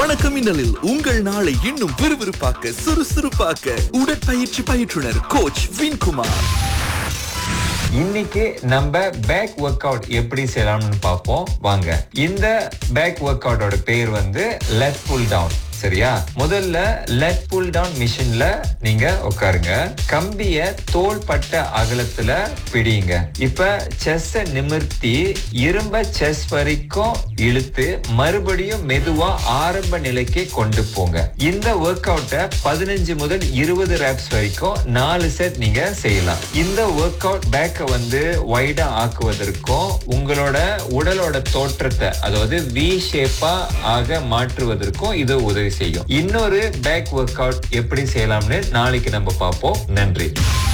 வணக்கம் மின்னலில் உங்கள் நாளை இன்னும் விறுவிறுப்பாக்க சுறுசுறுப்பாக்க உடற்பயிற்சி பயிற்றுனர் கோச் வின்குமார் இன்னைக்கு நம்ம பேக் ஒர்க் அவுட் எப்படி செய்யலாம்னு பார்ப்போம் வாங்க இந்த பேக் ஒர்க் அவுட்டோட பேர் வந்து லெட் புல் டவுன் சரியா முதல்ல லெட் புல் டவுன் மிஷின்ல நீங்க உட்காருங்க கம்பிய தோள்பட்ட அகலத்துல பிடிங்க இப்ப செஸ்ஸ நிமிர்த்தி இரும்ப செஸ் வரைக்கும் இழுத்து மறுபடியும் மெதுவா ஆரம்ப நிலைக்கு கொண்டு போங்க இந்த ஒர்க் அவுட்டை பதினஞ்சு முதல் இருபது ரேப்ஸ் வரைக்கும் நாலு செட் நீங்க செய்யலாம் இந்த ஒர்க் அவுட் பேக்கை வந்து வைடா ஆக்குவதற்கும் உங்களோட உடலோட தோற்றத்தை அதாவது வி ஷேப்பா ஆக மாற்றுவதற்கும் இது உதவி செய்யும் இன்னொரு பேக் ஒர்க் அவுட் எப்படி செய்யலாம்னு நாளைக்கு நம்ம பார்ப்போம் நன்றி